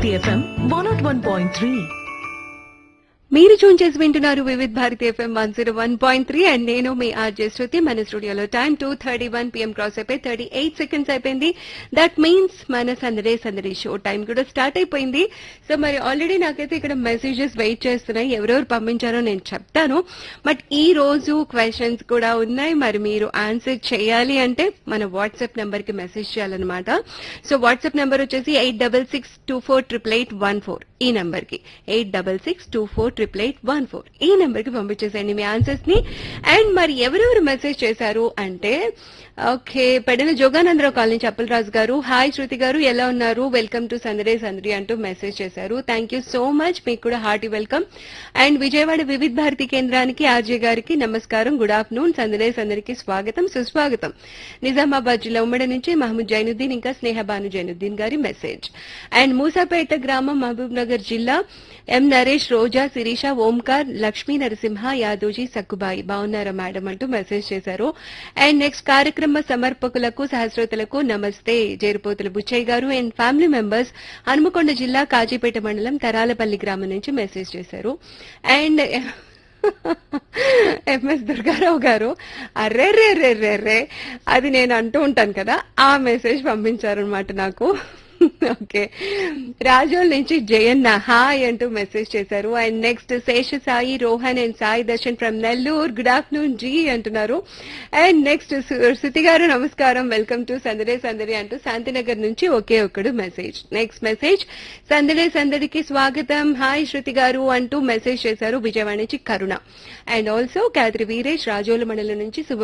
FM one nought one point three మీరు tune చేసి వింటున్నారు Vividh Bharati FM one zero one point three and నేను మీ ఆర్జే శృతి మన స్టూడియోలో time two thirty one PM cross అయిపోయి థర్టీ ఎయిట్ సెకండ్స్ అయిపోయింది దట్ మీన్స్ మన సందడే సందడి షో టైం కూడా స్టార్ట్ అయిపోయింది సో మరి ఆల్రెడీ నాకైతే ఇక్కడ మెసేజెస్ వెయిట్ చేస్తున్నాయి ఎవరెవరు పంపించారో నేను చెప్తాను బట్ ఈ రోజు క్వశ్చన్స్ కూడా ఉన్నాయి మరి మీరు ఆన్సర్ చేయాలి అంటే మన వాట్సాప్ నెంబర్ కి మెసేజ్ చేయాలన్నమాట సో వాట్సాప్ నెంబర్ వచ్చేసి eight double six two four triple eight one four ఈ నెంబర్ కి eight double six two four triple eight one four ఈ నెంబర్ కి పంపించేసేయండి మీ ఆన్సర్స్ ని అండ్ మరి ఎవరెవరు మెసేజ్ చేశారు అంటే ఓకే పెడిన జోగానందరావు కాలనీ చప్పలరాజు గారు హాయ్ శృతి గారు ఎలా ఉన్నారు వెల్కమ్ టు సందడే సందడి అంటూ మెసేజ్ చేశారు థ్యాంక్ యూ సో మచ్ మీకు కూడా హార్టీ వెల్కమ్ అండ్ విజయవాడ వివిధ భారతి కేంద్రానికి ఆర్జే గారికి నమస్కారం గుడ్ ఆఫ్టర్నూన్ సందడే సందడికి స్వాగతం సుస్వాగతం నిజామాబాద్ జిల్లా ఉమ్మడి నుంచి మహమూద్ జైనుద్దీన్ ఇంకా స్నేహబాను జైనుద్దీన్ గారి మెసేజ్ అండ్ మూసాపేట గ్రామం మహబూబ్ నగర్ జిల్లా ఎం నరేష్ రోజా శిరీష ఓంకార్ లక్ష్మీ నరసింహ యాదోజీ సక్కుబాయి బాగున్నారా మేడం అంటూ మెసేజ్ చేశారు అండ్ నెక్స్ట్ కార్యక్రమ సమర్పకులకు సహస్రోతులకు నమస్తే జేరుపోతుల బుచ్చయ్య గారు అండ్ ఫ్యామిలీ మెంబర్స్ హనుమకొండ జిల్లా కాజీపేట మండలం తరాలపల్లి గ్రామం నుంచి మెసేజ్ చేశారు అండ్ ఎంఎస్ దుర్గారావు గారు అర్రే రే రే రే రే అది నేను అంటూ ఉంటాను కదా ఆ మెసేజ్ పంపించారు అనమాట నాకు ఓకే రాజోల్ నుంచి జయన్న హాయ్ అంటూ మెసేజ్ చేశారు and next Sesha Sai Rohan and Sai Darshan from Nellore good afternoon ji అంటున్నారు అండ్ నెక్స్ట్ శృతి గారు నమస్కారం వెల్కమ్ టు సందడే సందడి అంటూ శాంతినగర్ నుంచి ఒకే ఒక్కడు మెసేజ్ నెక్స్ట్ మెసేజ్ సందడే సందడికి స్వాగతం హాయ్ శృతి గారు అంటూ మెసేజ్ చేశారు విజయవాడ నుంచి కరుణ అండ్ ఆల్సో కాద్రి వీరేష్ రాజోల మండలం నుంచి శుభ